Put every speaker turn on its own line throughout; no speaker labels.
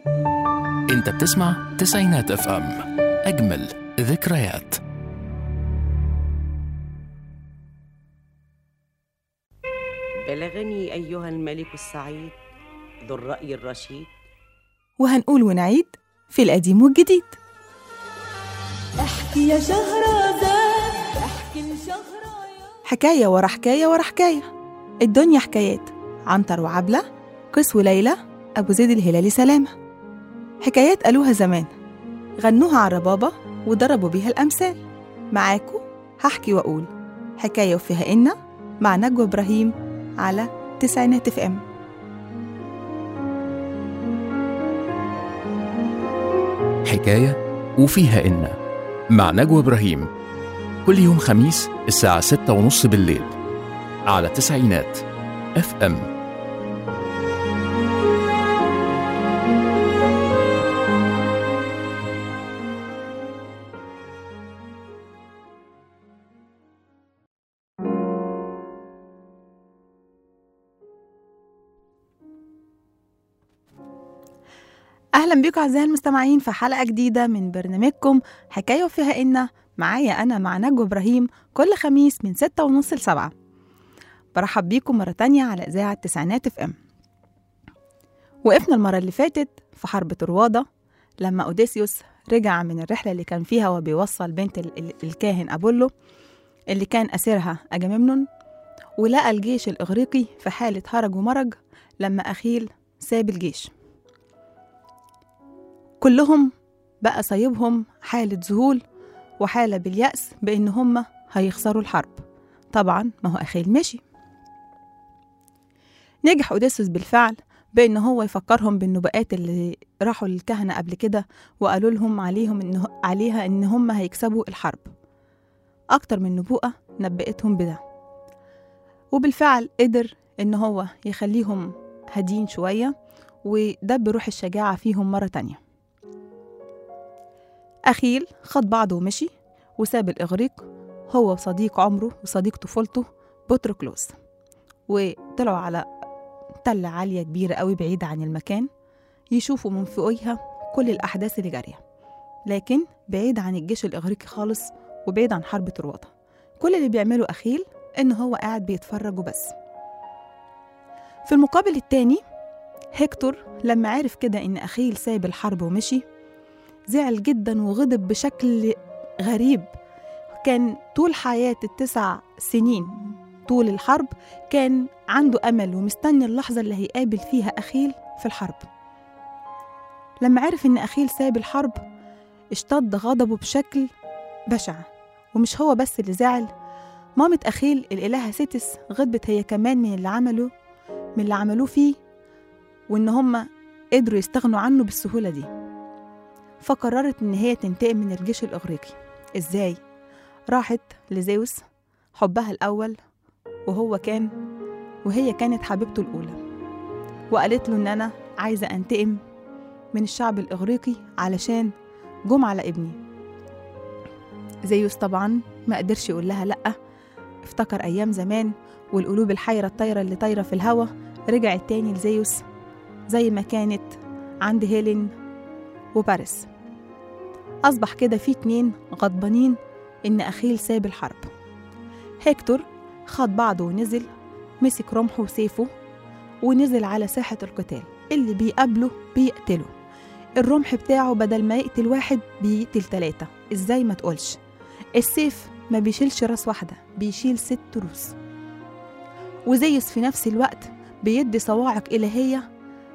انت بتسمع تسعينات اف ام اجمل ذكريات
بلغني أيها الملك السعيد ذو الرأي الرشيد
وهنقول ونعيد في القديم والجديد
احكي يا شهرزاد احكي لشهريار
حكاية ورا حكاية ورا حكاية الدنيا حكايات عنتر وعبلة قيس وليلى أبو زيد الهلالي سلامة حكايات قالوها زمان غنوها على الربابة وضربوا بيها الأمثال معاكو هحكي وأقول حكاية وفيها إن مع نجوى إبراهيم على تسعينات اف ام
حكاية وفيها إن مع نجوى إبراهيم كل يوم خميس الساعة ستة ونص بالليل على تسعينات اف ام
أهلا بيكم أعزائي المستمعين في حلقة جديدة من برنامجكم حكاية وفيها إن معايا أنا مع نجوى إبراهيم كل خميس من ستة ونص لسبعة برحب بيكم مرة تانية على إذاعة تسعينات اف ام وقفنا المرة اللي فاتت في حرب طروادة لما أوديسيوس رجع من الرحلة اللي كان فيها وبيوصل بنت ال- ال- الكاهن أبولو اللي كان أسيرها أجامemnon ولقى الجيش الإغريقي في حالة هرج ومرج لما أخيل ساب الجيش كلهم بقى صايبهم حالة ذهول وحالة باليأس بإن هم هيخسروا الحرب طبعا ما هو أخيل مشي نجح أوديسوس بالفعل بإن هو يفكرهم بالنبوءات اللي راحوا للكهنة قبل كده وقالوا لهم عليهم إن عليها إن هم هيكسبوا الحرب أكتر من نبوءة نبأتهم بده وبالفعل قدر إن هو يخليهم هادين شوية وده بروح الشجاعة فيهم مرة تانية أخيل خد بعضه ومشي وساب الإغريق هو وصديق عمره وصديق طفولته بطركلوس وطلعوا على تلة عالية كبيرة قوي بعيدة عن المكان يشوفوا من فوقيها كل الأحداث اللي جارية لكن بعيد عن الجيش الإغريقي خالص وبعيد عن حرب طروادة كل اللي بيعمله أخيل إن هو قاعد بيتفرج وبس في المقابل التاني هيكتور لما عرف كده إن أخيل سايب الحرب ومشي زعل جدا وغضب بشكل غريب كان طول حياة التسع سنين طول الحرب كان عنده أمل ومستني اللحظة اللي هيقابل فيها أخيل في الحرب لما عرف إن أخيل ساب الحرب اشتد غضبه بشكل بشع ومش هو بس اللي زعل مامة أخيل الإلهة سيتس غضبت هي كمان من اللي عمله من اللي عملوه فيه وإن هما قدروا يستغنوا عنه بالسهولة دي فقررت إن هي تنتقم من الجيش الإغريقي إزاي؟ راحت لزيوس حبها الأول وهو كان وهي كانت حبيبته الأولى وقالت له إن أنا عايزة أنتقم من الشعب الإغريقي علشان جم على ابني زيوس طبعا ما قدرش يقول لها لأ افتكر أيام زمان والقلوب الحيرة الطايرة اللي طايرة في الهوا رجعت تاني لزيوس زي ما كانت عند هيلين وباريس أصبح كده في اتنين غضبانين إن أخيل ساب الحرب هيكتور خد بعضه ونزل مسك رمحه وسيفه ونزل على ساحة القتال اللي بيقابله بيقتله الرمح بتاعه بدل ما يقتل واحد بيقتل تلاتة ازاي ما تقولش السيف ما بيشيلش راس واحدة بيشيل ست روس وزيس في نفس الوقت بيدي صواعق إلهية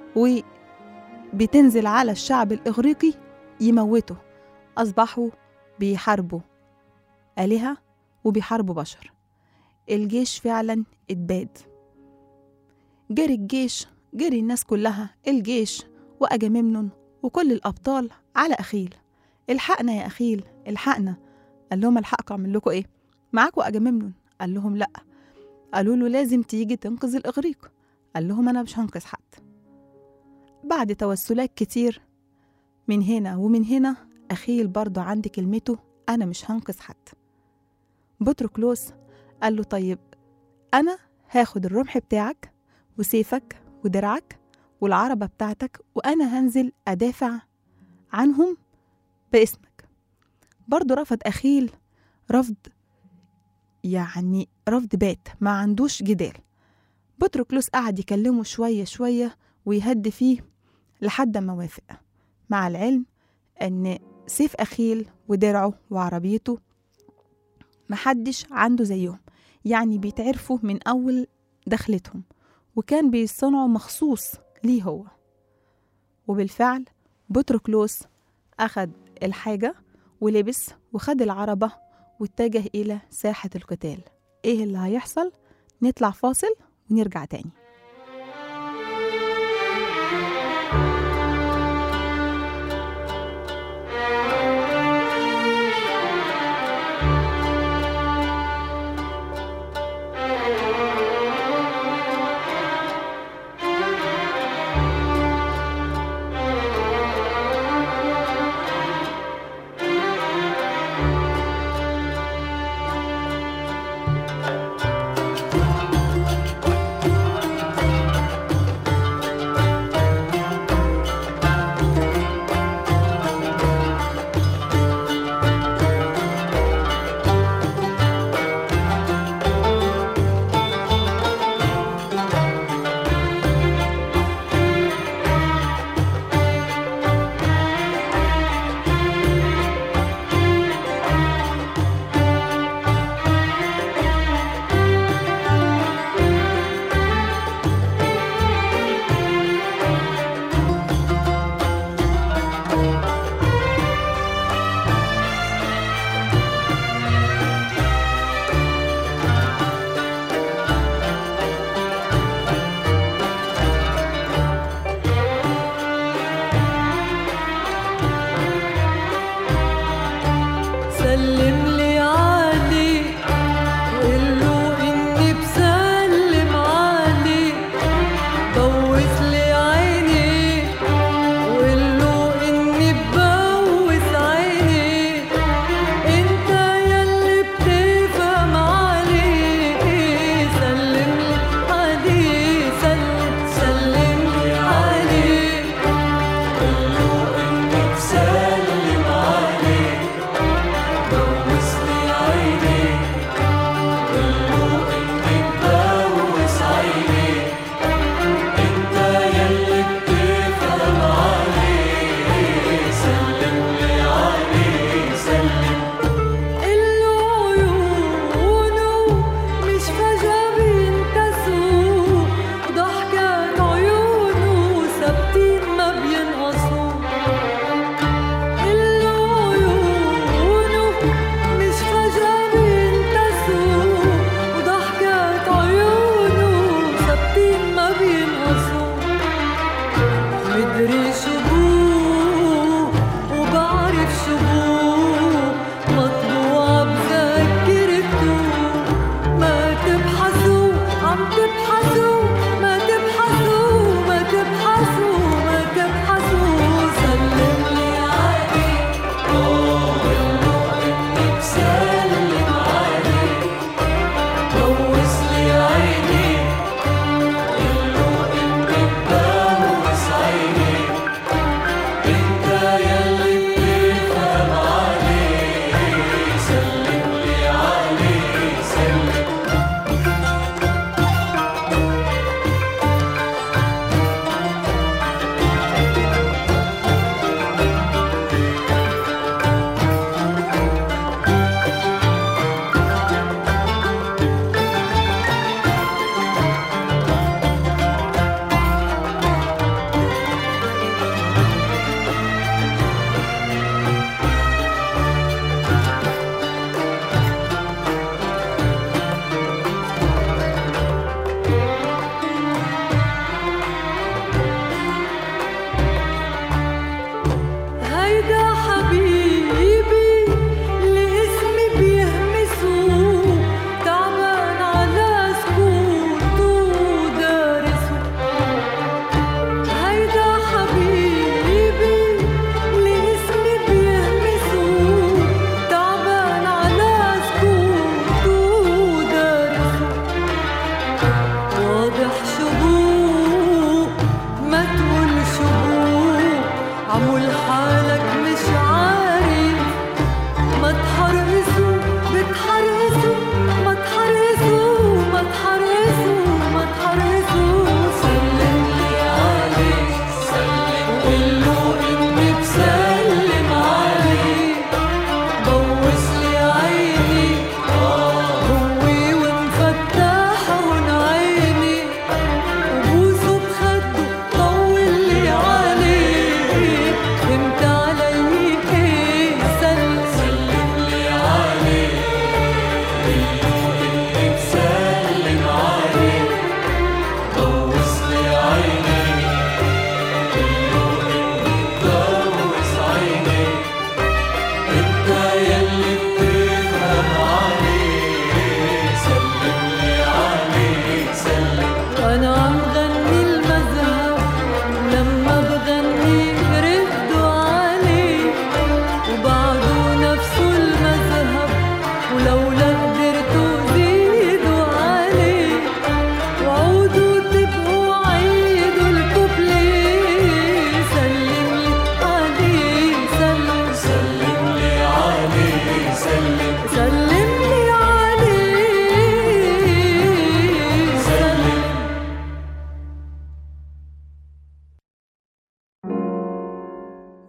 وبتنزل على الشعب الإغريقي يموته أصبحوا بيحاربوا آلهة وبيحاربوا بشر الجيش فعلا اتباد جري الجيش جري الناس كلها الجيش وأجامemnon وكل الأبطال على أخيل الحقنا يا أخيل الحقنا قال لهم الحقكم أعمل لكم إيه معاكوا أجامemnon قال لهم لأ قالوا له لازم تيجي تنقذ الإغريق قال لهم أنا مش هنقذ حد بعد توسلات كتير من هنا ومن هنا أخيل برضه عند كلمته أنا مش هنقذ حد بطركلوس قال له طيب أنا هاخد الرمح بتاعك وسيفك ودرعك والعربة بتاعتك وأنا هنزل أدافع عنهم باسمك برضه رفض أخيل رفض يعني رفض بات ما عندوش جدال بطركلوس قعد يكلمه شوية شوية ويهد فيه لحد ما وافق مع العلم أن سيف أخيل ودرعه وعربيته محدش عنده زيهم يعني بيتعرفوا من أول دخلتهم وكان بيصنعوا مخصوص ليه هو وبالفعل بطركلوس أخد الحاجة ولبس وخد العربة واتجه إلى ساحة القتال إيه اللي هيحصل؟ نطلع فاصل ونرجع تاني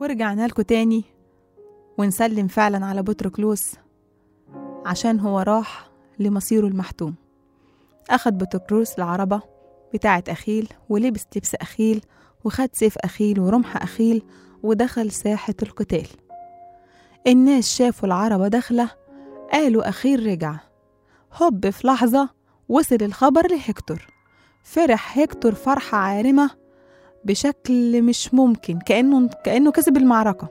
ورجعنا لكم تاني ونسلم فعلا على بطركلوس عشان هو راح لمصيره المحتوم أخد بطركلوس العربة بتاعة أخيل ولبس لبس أخيل وخد سيف أخيل ورمح أخيل ودخل ساحة القتال الناس شافوا العربة داخلة قالوا أخيل رجع هوب في لحظة وصل الخبر لهكتور فرح هكتور فرحة عارمة بشكل مش ممكن كأنه كأنه كسب المعركة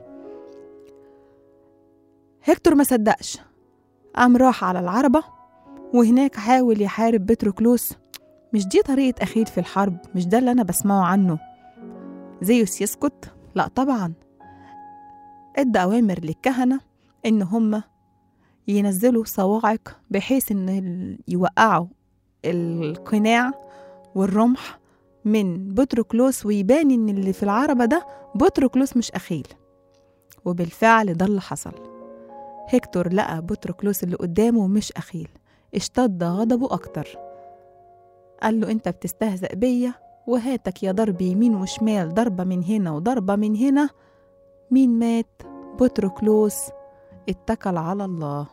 هكتور ما صدقش قام راح على العربة وهناك حاول يحارب بطركلوس مش دي طريقة أخيل في الحرب مش ده اللي أنا بسمعه عنه زيوس يسكت لا طبعا ادى أوامر للكهنة إن هما ينزلوا صواعق بحيث إن ال- يوقعوا القناع والرمح من بطركلوس ويبان إن اللي في العربة ده بطركلوس مش أخيل وبالفعل ده اللي حصل هيكتور لقى بطركلوس اللي قدامه مش أخيل اشتد غضبه أكتر قال له أنت بتستهزأ بيا وهاتك يا ضرب يمين وشمال ضربة من هنا وضربة من هنا مين مات بطركلوس اتكل على الله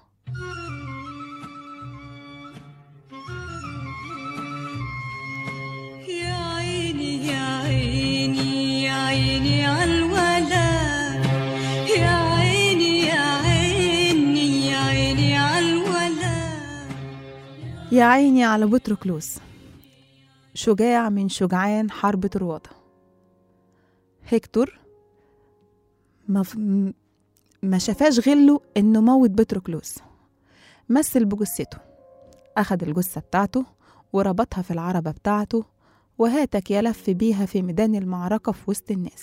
يا عيني يا عيني يا عيني عالولد يا عيني يا عيني يا عيني عالولد
يا عيني على بطركلوس شجاع من شجعان حرب طروادة هيكتور ما, ف... م- ما شافاش غله انه موت بطركلوس مثل بجثته اخد الجثة بتاعته وربطها في العربة بتاعته وهاتك يلف بيها في ميدان المعركة في وسط الناس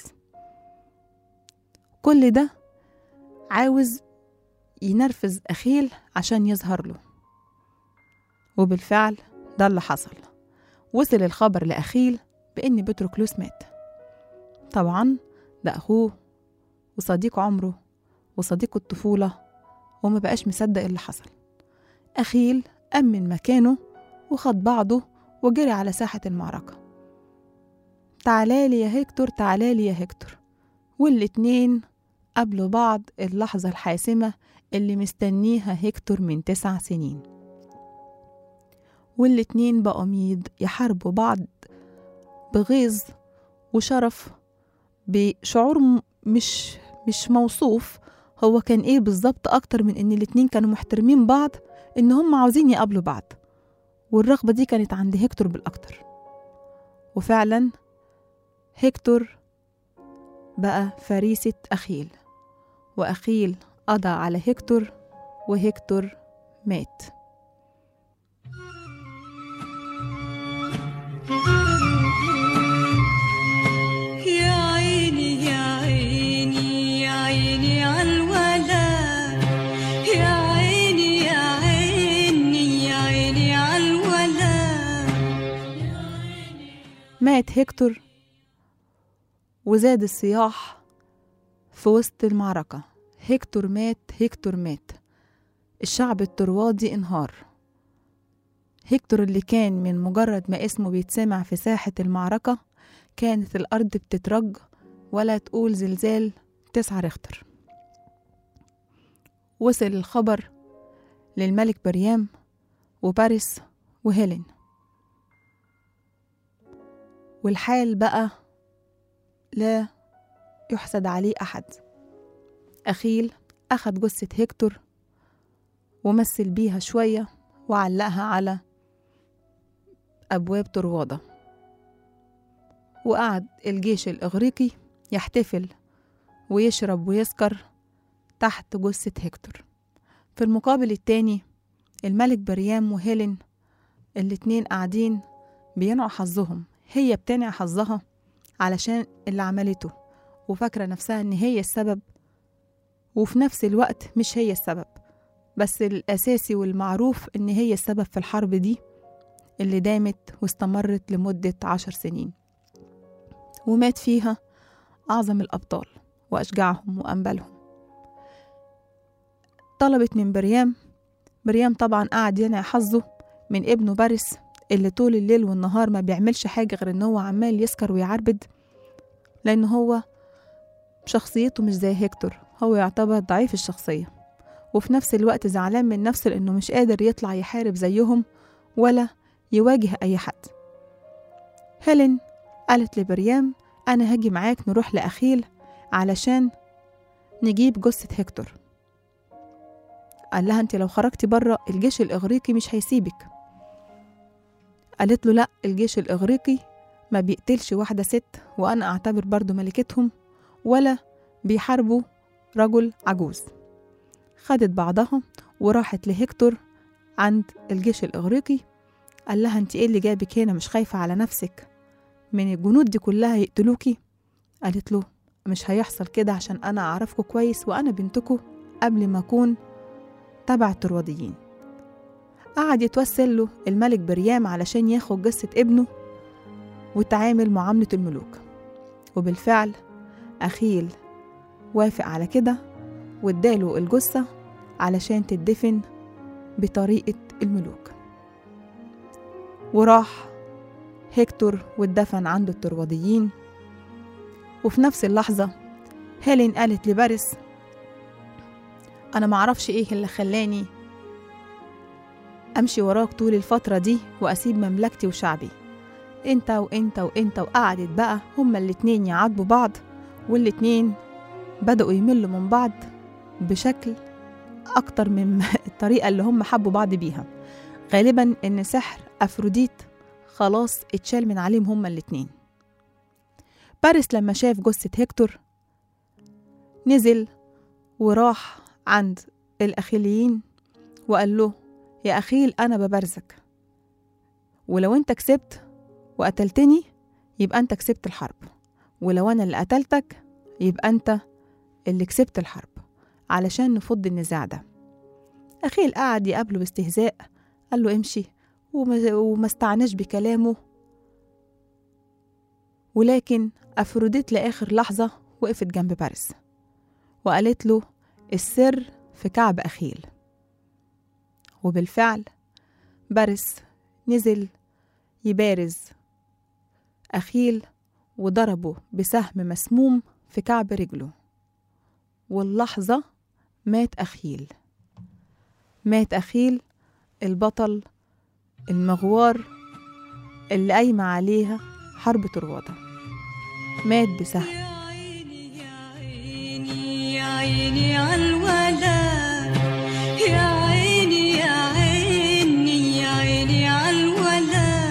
كل ده عاوز ينرفز أخيل عشان يظهر له وبالفعل ده اللي حصل وصل الخبر لأخيل بإن بطركلوس مات طبعا ده أخوه وصديق عمره وصديق الطفولة وما بقاش مصدق اللي حصل أخيل قام من مكانه وخد بعضه وجري على ساحة المعركة تعالالي يا هيكتور تعالالي يا هيكتور والاتنين قابلوا بعض اللحظة الحاسمة اللي مستنيها هيكتور من تسع سنين والاتنين بقوا ميد يحاربوا بعض بغيظ وشرف بشعور م- مش مش موصوف هو كان ايه بالظبط اكتر من ان الاتنين كانوا محترمين بعض ان هم عاوزين يقابلوا بعض والرغبة دي كانت عند هيكتور بالاكتر وفعلا هيكتور بقى فريسة أخيل وأخيل قضى على هيكتور وهيكتور مات
يا عيني يا عيني يا عيني عالولد يا عيني يا عيني يا عيني عالولد
مات هيكتور وزاد الصياح في وسط المعركة هيكتور مات هيكتور مات الشعب الطروادي انهار هيكتور اللي كان من مجرد ما اسمه بيتسمع في ساحة المعركة كانت الأرض بتترج ولا تقول زلزال تسعة ريختر وصل الخبر للملك بريام وباريس وهيلين والحال بقى لا يحسد عليه أحد أخيل أخد جثة هيكتور ومثل بيها شوية وعلقها على أبواب طروادة وقعد الجيش الإغريقي يحتفل ويشرب ويسكر تحت جثة هيكتور في المقابل التاني الملك بريام وهيلين الاتنين قاعدين بينعوا حظهم هي بتنع حظها علشان اللي عملته وفاكرة نفسها إن هي السبب وفي نفس الوقت مش هي السبب بس الأساسي والمعروف إن هي السبب في الحرب دي اللي دامت واستمرت لمدة عشر سنين ومات فيها أعظم الأبطال وأشجعهم وأنبلهم طلبت من بريام بريام طبعا قعد ينعي حظه من ابنه بارس اللي طول الليل والنهار ما بيعملش حاجة غير إن هو عمال يسكر ويعربد لأن هو شخصيته مش زي هيكتور هو يعتبر ضعيف الشخصية وفي نفس الوقت زعلان من نفسه لأنه مش قادر يطلع يحارب زيهم ولا يواجه أي حد هيلين قالت لبريام أنا هاجي معاك نروح لأخيل علشان نجيب جثة هيكتور قال لها انت لو خرجتي بره الجيش الإغريقي مش هيسيبك قالت له لا الجيش الإغريقي ما بيقتلش واحدة ست وأنا أعتبر برضو ملكتهم ولا بيحاربوا رجل عجوز خدت بعضها وراحت لهيكتور عند الجيش الإغريقي قال لها انت ايه اللي جابك هنا مش خايفة على نفسك من الجنود دي كلها يقتلوكي قالت له مش هيحصل كده عشان أنا أعرفكوا كويس وأنا بنتكوا قبل ما أكون تبع الترواديين قعد يتوسل له الملك بريام علشان ياخد جثة ابنه وتعامل معاملة الملوك وبالفعل أخيل وافق على كده واداله الجثة علشان تدفن بطريقة الملوك وراح هيكتور واتدفن عند الترواديين وفي نفس اللحظة هيلين قالت لبارس أنا معرفش إيه اللي خلاني أمشي وراك طول الفترة دي وأسيب مملكتي وشعبي انت وانت وانت وقعدت بقى هما الاتنين يعاتبوا بعض والاتنين بدأوا يملوا من بعض بشكل أكتر من الطريقة اللي هم حبوا بعض بيها غالبا إن سحر أفروديت خلاص اتشال من عليهم هما الاتنين باريس لما شاف جثة هيكتور نزل وراح عند الأخيليين وقال له يا أخيل أنا ببرزك ولو أنت كسبت وقتلتني يبقى أنت كسبت الحرب ولو أنا اللي قتلتك يبقى أنت اللي كسبت الحرب علشان نفض النزاع ده أخيل قعد يقابله باستهزاء قال له امشي وما, وما استعناش بكلامه ولكن أفروديت لآخر لحظة وقفت جنب باريس وقالت له السر في كعب أخيل وبالفعل باريس نزل يبارز أخيل وضربه بسهم مسموم في كعب رجله واللحظة مات أخيل مات أخيل البطل المغوار اللي قايمة عليها حرب طروادة مات بسهم
يا عيني يا عيني يا عيني عالولد يا عيني يا عيني يا عيني عالولد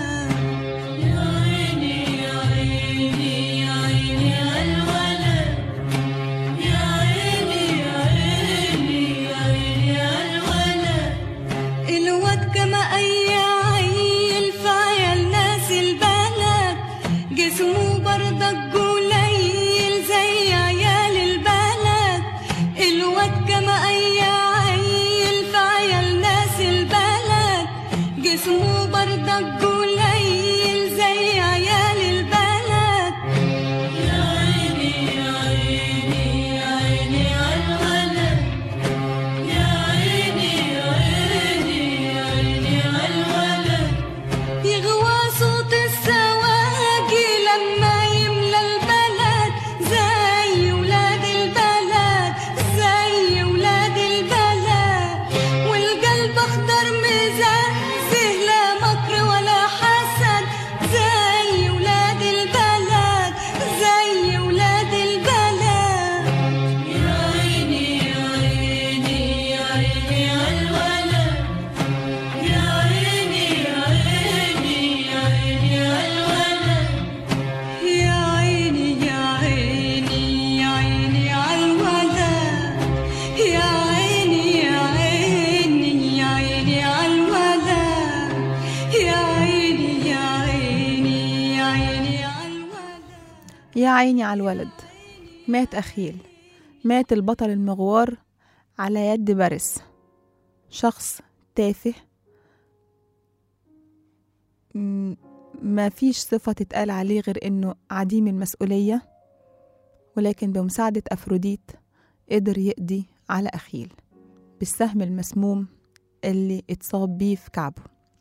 يا عيني يا عيني يا عيني عالولد يا عيني يا عيني يا عيني عالولد الواد كما أي عيل في عيال ناس البلد جسمه برضك قليل زي عيال البلد الواد كما أي عيل في عيال ناس البلد جسمه برضك قليل زي عيال البلد يا عيني يا عيني يا عيني عالولد يا عيني يا عيني يا عيني عالولد يغوى صوت السواقي لما يملى البلد زي ولاد البلد زي ولاد البلد والقلب اخضر مزهزه لا مكر ولا حسد زي ولاد البلد زي ولاد البلد يا عيني يا عيني يا عيني عالولد يا عيني يا عيني يا عيني عالولد يا عيني يا عيني يا عيني عالولد يا عيني يا عيني يا عيني عالولد يا عيني يا عيني يا عيني عالولد
يا عيني على الولد مات أخيل مات البطل المغوار على يد باريس شخص تافه م- ما فيش صفة تتقال عليه غير إنه عديم المسؤولية ولكن بمساعدة أفروديت قدر يقضي على أخيل بالسهم المسموم اللي اتصاب بيه في كعبه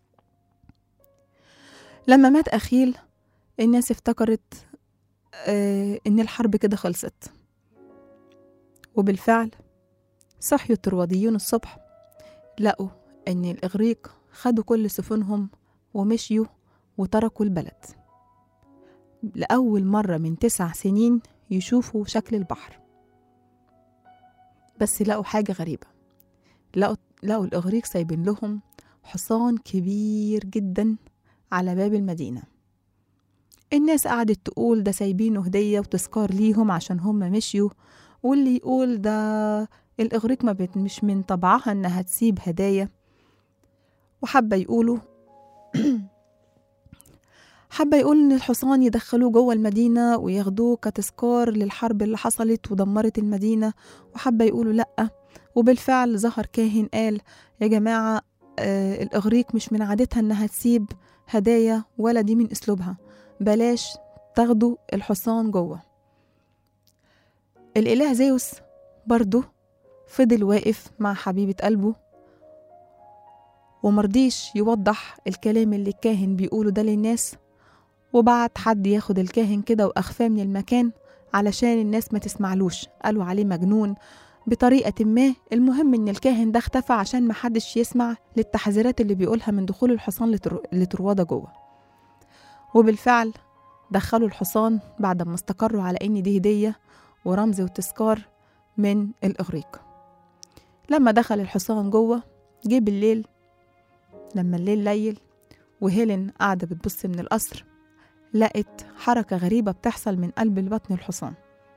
لما مات أخيل الناس افتكرت آه، إن الحرب كده خلصت وبالفعل صحيوا الطرواديون الصبح لقوا إن الإغريق خدوا كل سفنهم ومشيوا وتركوا البلد لأول مرة من تسع سنين يشوفوا شكل البحر بس لقوا حاجة غريبة لقوا, لقوا الإغريق سايبين لهم حصان كبير جدا على باب المدينة الناس قعدت تقول ده سايبينه هدية وتذكار ليهم عشان هم مشيوا واللي يقول ده الإغريق ما بت مش من طبعها إنها تسيب هدايا وحابة يقولوا حابة يقول إن الحصان يدخلوه جوه المدينة وياخدوه كتذكار للحرب اللي حصلت ودمرت المدينة وحابة يقولوا لأ وبالفعل ظهر كاهن قال يا جماعة آه الإغريق مش من عادتها إنها تسيب هدايا ولا دي من أسلوبها بلاش تاخدوا الحصان جوه الإله زيوس برضه فضل واقف مع حبيبة قلبه ومرضيش يوضح الكلام اللي الكاهن بيقوله ده للناس وبعت حد ياخد الكاهن كده وأخفاه من المكان علشان الناس ما تسمعلوش قالوا عليه مجنون بطريقة ما المهم إن الكاهن ده اختفى عشان محدش يسمع للتحذيرات اللي بيقولها من دخول الحصان لتر... لتروادة جوه وبالفعل دخلوا الحصان بعد ما استقروا على إن دي هدية ورمز وتذكار من الإغريق لما دخل الحصان جوه جه بالليل لما الليل ليل وهيلين قاعدة بتبص من القصر لقت حركة غريبة بتحصل من قلب البطن الحصان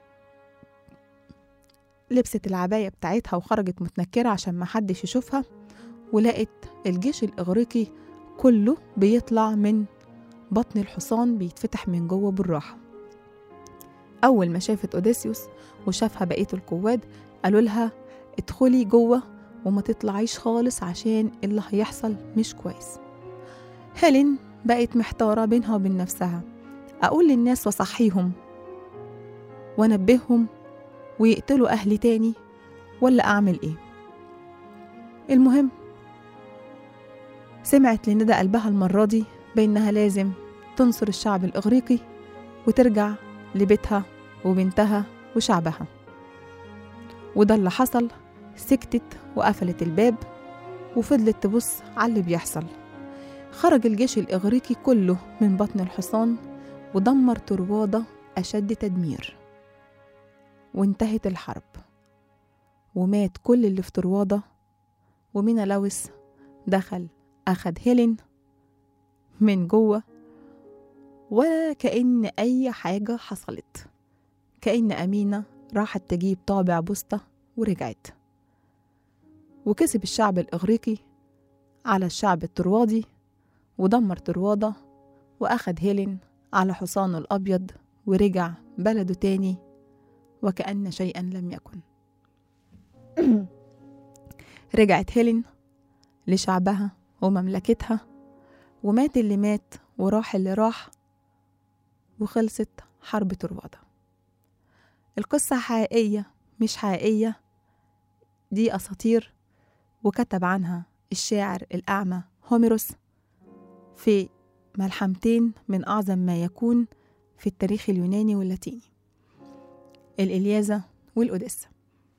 لبست العباية بتاعتها وخرجت متنكرة عشان محدش يشوفها ولقت الجيش الإغريقي كله بيطلع من بطن الحصان بيتفتح من جوه بالراحة أول ما شافت أوديسيوس وشافها بقية القواد قالوا لها ادخلي جوه وما تطلعيش خالص عشان اللي هيحصل مش كويس هيلين بقت محتارة بينها وبين نفسها أقول للناس وصحيهم وانبههم ويقتلوا أهلي تاني ولا أعمل إيه المهم سمعت لندى قلبها المرة دي بأنها لازم تنصر الشعب الإغريقي وترجع لبيتها وبنتها وشعبها وده اللي حصل سكتت وقفلت الباب وفضلت تبص على اللي بيحصل خرج الجيش الإغريقي كله من بطن الحصان ودمر طروادة أشد تدمير وانتهت الحرب ومات كل اللي في طروادة ومينالاوس دخل أخد هيلين من جوه وكأن أي حاجة حصلت كأن أمينة راحت تجيب طابع بوسطة ورجعت وكسب الشعب الإغريقي على الشعب الطروادي ودمر طروادة وأخد هيلين على حصانه الأبيض ورجع بلده تاني وكأن شيئا لم يكن رجعت هيلين لشعبها ومملكتها ومات اللي مات وراح اللي راح وخلصت حرب طروادة القصة حقيقية مش حقيقية دي أساطير وكتب عنها الشاعر الأعمى هوميروس في ملحمتين من أعظم ما يكون في التاريخ اليوناني واللاتيني الإلياذة والأوديسا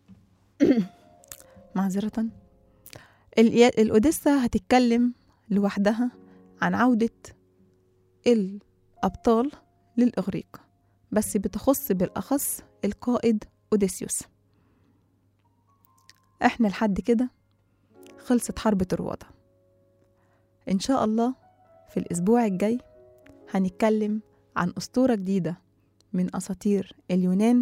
معذرة الإيا- الأوديسا هتتكلم لوحدها عن عودة الأبطال للإغريق بس بتخص بالأخص القائد أوديسيوس احنا لحد كده خلصت حرب طروادة إن شاء الله في الأسبوع الجاي هنتكلم عن أسطورة جديدة من أساطير اليونان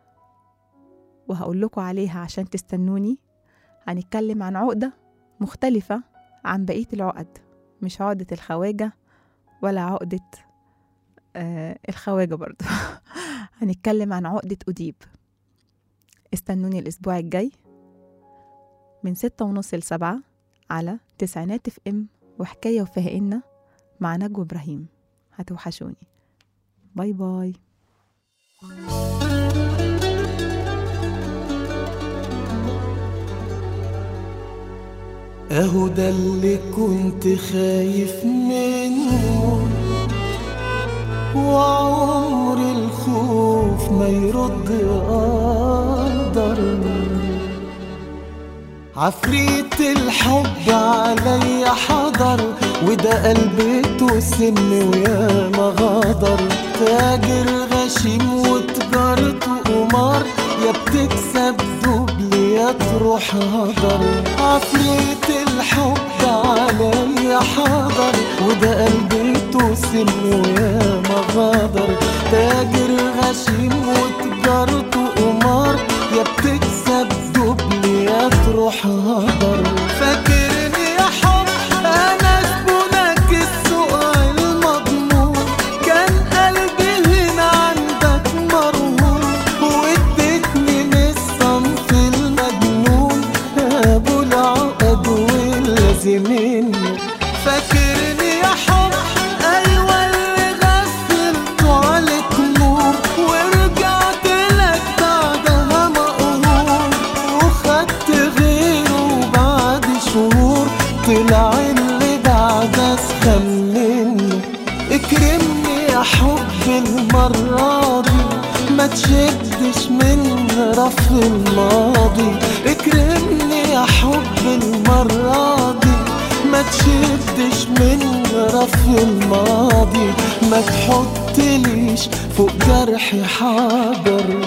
وهقول لكم عليها عشان تستنوني هنتكلم عن عقدة مختلفة عن بقية العقد مش عقدة الخواجة ولا عقدة آه الخواجة برضو هنتكلم عن عقدة أديب استنوني الأسبوع الجاي من ستة ونص لسبعة على تسعينات اف ام وحكاية وفهقنا مع نجوى إبراهيم هتوحشوني باي باي
اهو ده اللي كنت خايف منه وعمر الخوف ما يرد قدرنا عفريت الحب علي حضر وده قلبته سم ويا ما غدر تاجر غشيم وتجارته قمار يا بتكسب دبل يا تروح هدر عفريت الحب علي حضر وده قلبته سم ويا ما غدر تاجر غشيم وتجارته قمار يا بتكسب دبل يا تروح هدر فاكرني يا حب انا زبونك السوق المضمون كان قلبي هنا عندك مرهون واديتني من الصنف المجنون ابو العقد واللازمين فاكرني يا حب ايوه اللي غفلت عليك نور ورجعت لك بعدها مقهور وخدت غيره بعد شهور طلع اللي بعد اسخن منه اكرمني يا حب المرة دي ما تشدش من رف الماضي اكرمني يا حب المرة دي ما تشدش من رف الماضي ما تحطليش فوق جرحي حجر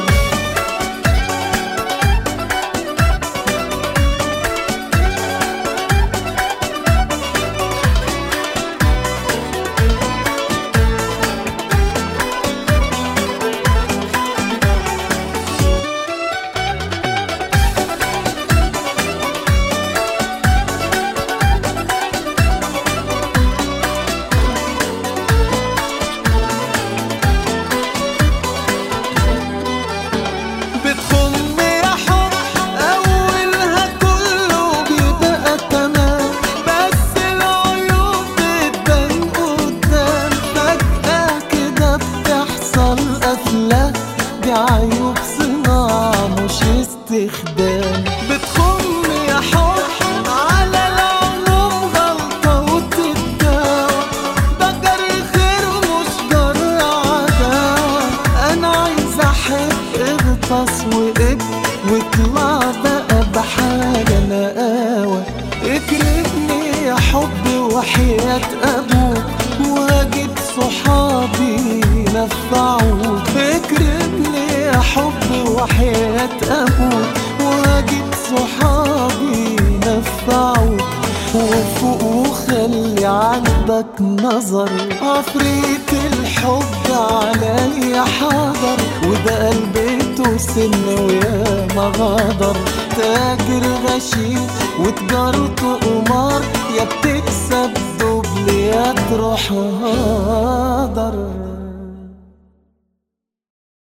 بتخم يا حب أولها كله بيبقى تمام بس العيوب بتبان قدام فجأة كده بتحصل قفلة دي عيوب صناعة مش استخدام بتخم يا حب على العموم غلطة وتتداوى ده جري خير مش جرى عداوة أنا عايز أحب اغطس وإب واطلع بقى بحاجة نقاوة اكرمني يا حب وحياة أبوك وهجيب صحابي نفعوك اكرمني يا حب وحياة أبوك وهجيب صحابي نفعوك وفوق وخلي عندك نظر عفريت الحب علي حاضر وده قلبته سن ويا ما غدر تاجر غشيم وتجارته قمار يا بتكسب دبل يا تروح هدر